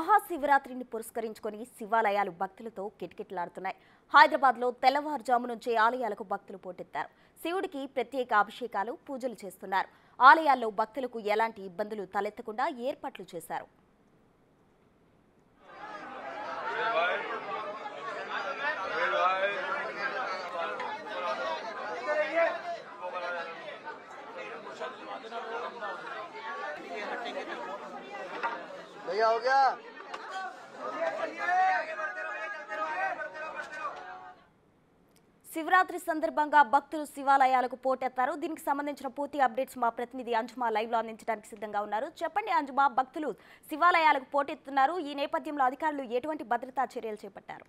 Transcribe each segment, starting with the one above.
మహాశివరాత్రిని పురస్కరించుకొని శివాలయాలు భక్తులతో కిటకిటలాడుతున్నాయి హైదరాబాద్లో తెల్లవారుజాము నుంచే ఆలయాలకు భక్తులు పోటెత్తారు శివుడికి ప్రత్యేక అభిషేకాలు పూజలు చేస్తున్నారు ఆలయాల్లో భక్తులకు ఎలాంటి ఇబ్బందులు తలెత్తకుండా ఏర్పాట్లు చేశారు भैया हो गया శివరాత్రి సందర్భంగా భక్తులు శివాలయాలకు పోటెత్తారు దీనికి సంబంధించిన పూర్తి అప్డేట్స్ మా ప్రతినిధి అంజుమా లైవ్ లో అందించడానికి సిద్ధంగా ఉన్నారు చెప్పండి అంజుమా భక్తులు శివాలయాలకు పోటెత్తున్నారు ఈ నేపథ్యంలో అధికారులు ఎటువంటి భద్రతా చర్యలు చేపట్టారు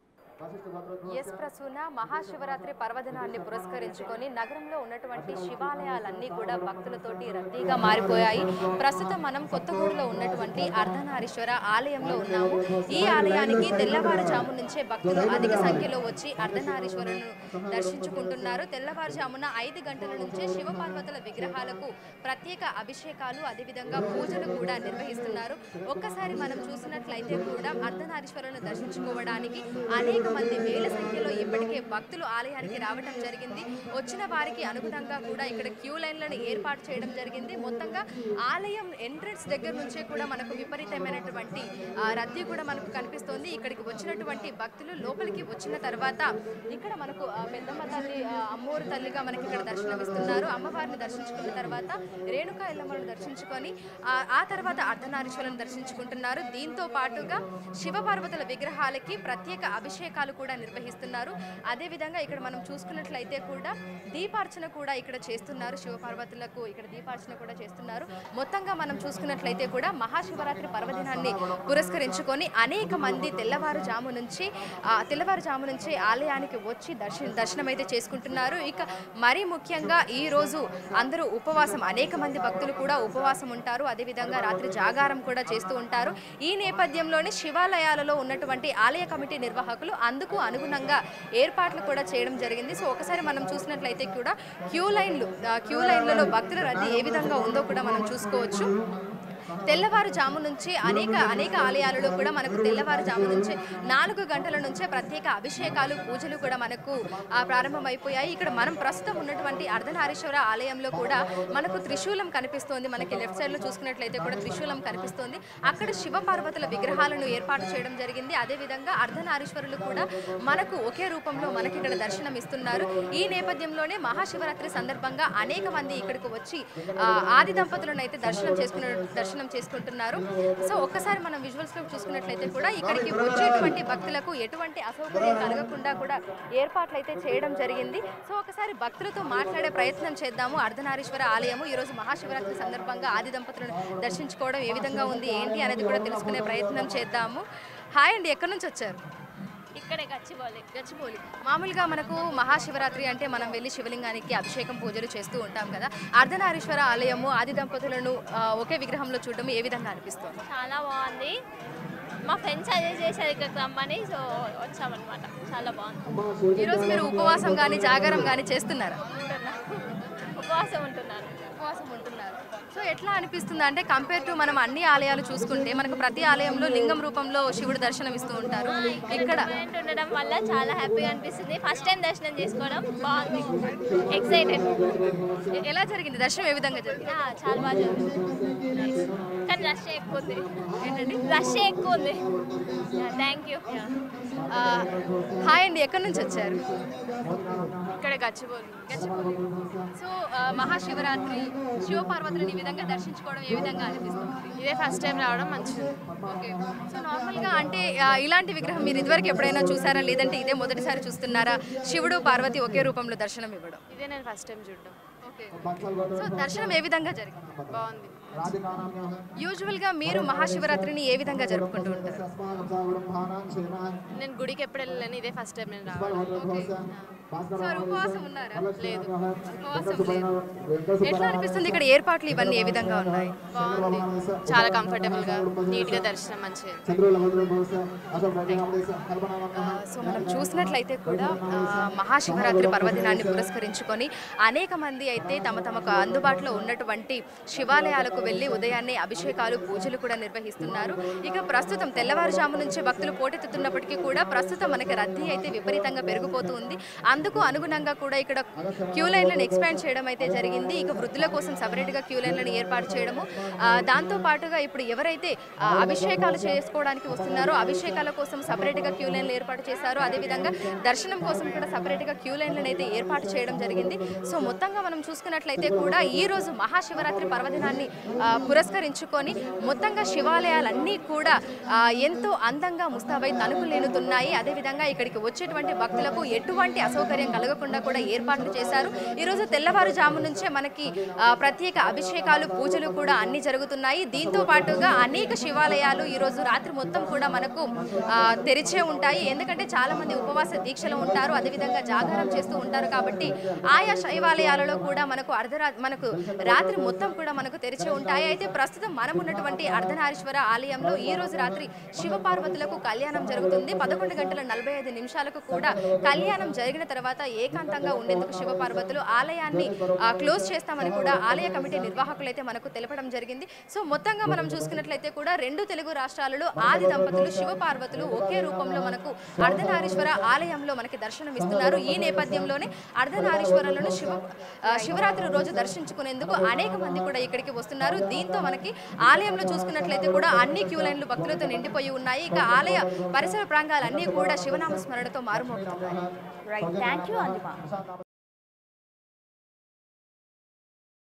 ఎస్ ప్రసూన మహాశివరాత్రి పర్వదినాన్ని పురస్కరించుకొని నగరంలో ఉన్నటువంటి శివాలయాలన్నీ కూడా భక్తులతోటి రద్దీగా మారిపోయాయి ప్రస్తుతం మనం కొత్తగూడలో ఉన్నటువంటి అర్ధనారీశ్వర ఆలయంలో ఉన్నాము ఈ ఆలయానికి తెల్లవారుజాము నుంచే భక్తులు అధిక సంఖ్యలో వచ్చి అర్ధనారీశ్వరులను దర్శించుకుంటున్నారు తెల్లవారుజామున ఐదు గంటల నుంచే శివపార్వతుల విగ్రహాలకు ప్రత్యేక అభిషేకాలు అదేవిధంగా పూజలు కూడా నిర్వహిస్తున్నారు ఒక్కసారి మనం చూసినట్లయితే కూడా అర్ధనారీశ్వరులను దర్శించుకోవడానికి అనేక మంది వేల సంఖ్యలో ఇప్పటికే భక్తులు ఆలయానికి రావడం జరిగింది వచ్చిన వారికి అనుగుణంగా కూడా ఇక్కడ క్యూ లైన్లను ఏర్పాటు చేయడం జరిగింది మొత్తంగా ఆలయం ఎంట్రన్స్ దగ్గర నుంచే కూడా మనకు విపరీతమైనటువంటి ఆ, రద్దీ కూడా మనకు కనిపిస్తోంది ఇక్కడికి వచ్చినటువంటి భక్తులు లోపలికి వచ్చిన తర్వాత ఇక్కడ మనకు ఆ, పెద్దమ్మ తల్లి ఆ, అమ్మోరు తల్లిగా మనకి ఇక్కడ దర్శనమిస్తున్నారు అమ్మవారిని దర్శించుకున్న తర్వాత రేణుకా ఎల్లమ్మను దర్శించుకొని ఆ- ఆ తర్వాత అర్ధనారీశ్వరులను దర్శించుకుంటున్నారు దీంతో పాటుగా శివపార్వతుల విగ్రహాలకి ప్రత్యేక అభిషేకాలు కూడా నిర్వహిస్తున్నారు అదేవిధంగా ఇక్కడ మనం చూసుకున్నట్లయితే కూడా దీపార్చన కూడా ఇక్కడ చేస్తున్నారు శివపార్వతులకు ఇక్కడ దీపార్చన కూడా చేస్తున్నారు మొత్తంగా మనం చూసుకున్నట్లయితే కూడా మహాశివరాత్రి పర్వదినాన్ని పురస్కరించుకొని అనేక మంది తెల్లవారుజాము నుంచి ఆ, తెల్లవారుజాము నుంచి ఆలయానికి వచ్చి దర్శన దర్శనం అయితే చేసుకుంటున్నారు ఇక మరీ ముఖ్యంగా ఈ రోజు అందరూ ఉపవాసం అనేక మంది భక్తులు కూడా ఉపవాసం ఉంటారు అదేవిధంగా రాత్రి జాగారం కూడా చేస్తూ ఉంటారు ఈ నేపథ్యంలోనే శివాలయాలలో ఉన్నటువంటి ఆలయ కమిటీ నిర్వాహకులు అందుకు అనుగుణంగా ఏర్పాట్లు కూడా చేయడం జరిగింది సో ఒకసారి మనం చూసినట్లయితే కూడా క్యూ లైన్లు ఆ, క్యూ లైన్లలో భక్తుల రద్దీ ఏ విధంగా ఉందో కూడా మనం చూసుకోవచ్చు తెల్లవారుజాము నుంచి అనేక అనేక ఆలయాలలో కూడా మనకు తెల్లవారుజాము నుంచి నాలుగు గంటల నుంచే ప్రత్యేక అభిషేకాలు పూజలు కూడా మనకు ఆ, ప్రారంభమైపోయాయి ఇక్కడ మనం ప్రస్తుతం ఉన్నటువంటి అర్ధనారీశ్వర ఆలయంలో కూడా మనకు త్రిశూలం కనిపిస్తోంది మనకి లెఫ్ట్ సైడ్ లో చూసుకున్నట్లయితే కూడా త్రిశూలం కనిపిస్తోంది అక్కడ శివ పార్వతుల విగ్రహాలను ఏర్పాటు చేయడం జరిగింది అదేవిధంగా అర్ధనారీశ్వరులు కూడా మనకు ఒకే రూపంలో మనకి ఇక్కడ దర్శనం ఇస్తున్నారు ఈ నేపథ్యంలోనే మహాశివరాత్రి సందర్భంగా అనేక మంది ఇక్కడికి వచ్చి ఆ, ఆది దంపతులను అయితే దర్శనం చేసుకున్న దర్శనం చేసుకుంటున్నారు సో ఒక్కసారి మనం విజువల్స్ లో చూసుకున్నట్లయితే కూడా ఇక్కడికి వచ్చేటువంటి భక్తులకు ఎటువంటి అసౌకర్యం కలగకుండా కూడా ఏర్పాట్లు అయితే చేయడం జరిగింది సో ఒకసారి భక్తులతో మాట్లాడే ప్రయత్నం చేద్దాము అర్ధనారీశ్వర ఆలయము ఈ రోజు మహాశివరాత్రి సందర్భంగా ఆది దంపతులను దర్శించుకోవడం ఏ విధంగా ఉంది ఏంటి అనేది కూడా తెలుసుకునే ప్రయత్నం చేద్దాము హాయ్ అండి ఎక్కడి నుంచి వచ్చారు ఇక్కడే గచ్చిబౌలి గచ్చిబౌలి మామూలుగా మనకు మహాశివరాత్రి అంటే మనం వెళ్ళి శివలింగానికి అభిషేకం పూజలు చేస్తూ ఉంటాం కదా అర్ధనారీశ్వర ఆలయము ఆది దంపతులను ఆ, ఒకే విగ్రహంలో చూడడం ఏ విధంగా అనిపిస్తుంది చాలా బాగుంది మా ఫ్రెండ్స్ అదే చేశారు ఇక్కడికి రమ్మని సో వచ్చామన్నమాట చాలా బాగుంది ఈరోజు మీరు ఉపవాసం కానీ జాగారం కానీ చేస్తున్నారా ఉంటున్నా ఉపవాసం ఉంటున్నాను ఉపవాసం ఉంటున్నారు సో ఎట్లా అనిపిస్తుంది అంటే కంపేర్ టు మనం అన్ని ఆలయాలు చూసుకుంటే మనకు ప్రతి ఆలయంలో లింగం రూపంలో శివుడు దర్శనం ఇస్తూ ఉంటారు ఇక్కడ డిఫరెంట్ ఉండడం వల్ల చాలా హ్యాపీగా అనిపిస్తుంది ఫస్ట్ టైం దర్శనం చేసుకోవడం బాగుంది ఎక్సైటెడ్ ఎలా జరిగింది దర్శనం ఏ విధంగా జరిగింది చాలా బాగా జరిగింది Nice. కానీ రష్ ఎక్కువ ఉంది ఏంటండి రష్ ఎక్కువ ఉంది థ్యాంక్ యూ ఆ, హాయ్ అండి ఎక్కడి నుంచి వచ్చారు ఇక్కడ గచ్చిబౌలి గచ్చిబౌలి సో ఆ, మహాశివరాత్రి శివపార్వతులను ఈ విధంగా దర్శించుకోవడం ఏ విధంగా అనిపిస్తుంది ఇదే ఫస్ట్ టైం రావడం మంచిది ఓకే సో నార్మల్గా అంటే ఆ, ఇలాంటి విగ్రహం మీరు ఇదివరకు ఎప్పుడైనా చూసారా లేదంటే ఇదే మొదటిసారి చూస్తున్నారా శివుడు పార్వతి ఒకే రూపంలో దర్శనం ఇవ్వడం ఇదే నేను ఫస్ట్ టైం చూడడం ఓకే సో దర్శనం ఏ విధంగా జరిగింది బాగుంది యూజువల్గా మీరు మహాశివరాత్రిని ఏ విధంగా జరుపుకుంటూ ఉంటారు నేను గుడికి ఎప్పుడు వెళ్ళలేను ఇదే ఫస్ట్ టైం నేను రావడం ఓకే సార్ ఉపవాసం ఉన్నారా లేదు ఉపవాసం లేదు ఎట్లా అనిపిస్తుంది ఇక్కడ ఏర్పాట్లు ఇవన్నీ ఏ విధంగా ఉన్నాయి బాగుంది చాలా కంఫర్టబుల్ గా నీట్ గా దర్శనం మంచిగా సో మనం చూసినట్లయితే కూడా ఆ, మహాశివరాత్రి పర్వదినాన్ని పురస్కరించుకొని అనేక మంది అయితే తమ తమకు అందుబాటులో ఉన్నటువంటి శివాలయాలకు వెళ్ళి ఉదయాన్నే అభిషేకాలు పూజలు కూడా నిర్వహిస్తున్నారు ఇక ప్రస్తుతం తెల్లవారుజాము నుంచి భక్తులు పోటెత్తుతున్నప్పటికీ కూడా ప్రస్తుతం మనకి రద్దీ అయితే విపరీతంగా పెరిగిపోతుంది అందుకు అనుగుణంగా కూడా ఇక్కడ క్యూ లైన్లను ఎక్స్పాండ్ చేయడం అయితే జరిగింది ఇక వృద్ధుల కోసం సపరేట్గా క్యూ లైన్లను ఏర్పాటు చేయడము ఆ, దాంతో పాటుగా ఇప్పుడు ఎవరైతే ఆ, అభిషేకాలు చేసుకోవడానికి వస్తున్నారో అభిషేకాల కోసం సపరేట్గా క్యూ లైన్లు ఏర్పాటు చేశారు అదేవిధంగా దర్శనం కోసం కూడా సపరేట్గా క్యూ లైన్లను అయితే ఏర్పాటు చేయడం జరిగింది సో మొత్తంగా మనం చూసుకున్నట్లయితే కూడా ఈ రోజు మహాశివరాత్రి పర్వదినాన్ని ఆ, పురస్కరించుకొని మొత్తంగా శివాలయాలన్నీ కూడా ఆ, ఎంతో అందంగా ముస్తాబై తణుకులేనుతున్నాయి అదేవిధంగా ఇక్కడికి వచ్చేటువంటి భక్తులకు ఎటువంటి అసౌకర్యం కలగకుండా కూడా ఏర్పాట్లు చేశారు ఈరోజు తెల్లవారుజాము నుంచే మనకి ఆ, ప్రత్యేక అభిషేకాలు పూజలు కూడా అన్ని జరుగుతున్నాయి దీంతో పాటుగా అనేక శివాలయాలు ఈరోజు రాత్రి మొత్తం కూడా మనకు ఆ, తెరిచే ఉంటాయి ఎందుకంటే చాలా మంది ఉపవాస దీక్షలో ఉంటారు అదేవిధంగా జాగారం చేస్తూ ఉంటారు కాబట్టి ఆయా శైవాలయాలలో కూడా మనకు అర్ధరా మనకు రాత్రి మొత్తం కూడా మనకు తెరిచే ఉంటాయి అయితే ప్రస్తుతం మనం ఉన్నటువంటి అర్ధనారీశ్వర ఆలయంలో ఈ రోజు రాత్రి శివపార్వతులకు కళ్యాణం జరుగుతుంది పదకొండు గంటల నలభై ఐదు నిమిషాలకు కూడా కళ్యాణం జరిగిన తర్వాత ఏకాంతంగా ఉండేందుకు శివపార్వతులు ఆలయాన్ని ఆ, క్లోజ్ చేస్తామని కూడా ఆలయ కమిటీ నిర్వాహకులు అయితే మనకు తెలపడం జరిగింది సో మొత్తంగా మనం చూసుకున్నట్లయితే కూడా రెండు తెలుగు రాష్ట్రాలలో ఆది దంపతులు శివపార్వతులు ఒకే రూపంలో మనకు అర్ధనారీశ్వర ఆలయంలో మనకి దర్శనం ఇస్తున్నారు ఈ నేపథ్యంలోనే అర్ధనారీశ్వరులను శివ ఆ, శివరాత్రి రోజు దర్శించుకునేందుకు అనేక మంది కూడా ఇక్కడికి వస్తున్నారు దీంతో మనకి ఆలయంలో చూసుకున్నట్లయితే కూడా అన్ని క్యూ లైన్లు భక్తులతో నిండిపోయి ఉన్నాయి ఇక ఆలయ పరిసర ప్రాంగాలన్నీ కూడా శివనామ స్మరణతో మారుమోగుతున్నాయి రైట్ థ్యాంక్ యూ అంజుమా